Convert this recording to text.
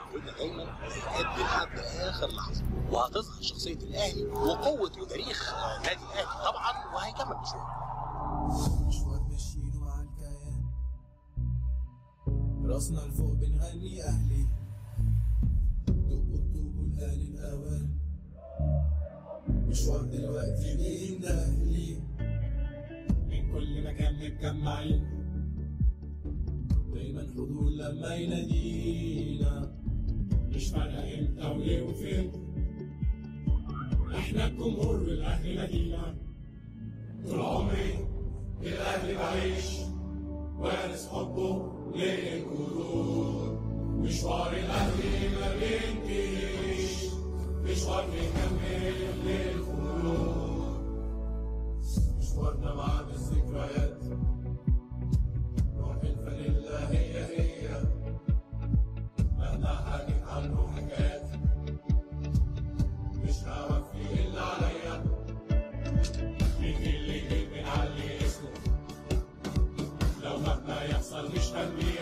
كنا دايما بنأدي لحد اخر لحظه وهتظهر شخصيه الاهلي وقوه وتاريخ نادي الاهلي طبعا وهيكمل مشواره مشوار ماشيينه مع الكيان راسنا لفوق بنغني اهلي دقوا الطوب والآن الاوان مشوار دلوقتي بين اهلي من كل مكان متجمعين دايما حضور لما ينادينا مش فارقه امتى وليه وفين احنا الجمهور والاهلي نادينا طول عمري الأهلي بعيش وارث حبه للجذور مشوار الأهلي ما بينتهيش مشوار بيكمل للخلود مشوارنا معاك الذكريات روح الفانيلا هي هي مهما حكيت عنه حكايات مش هوفي إلا عليا مين اللي يجيب بنعلي اسمه لو مهما يحصل مش هنبيه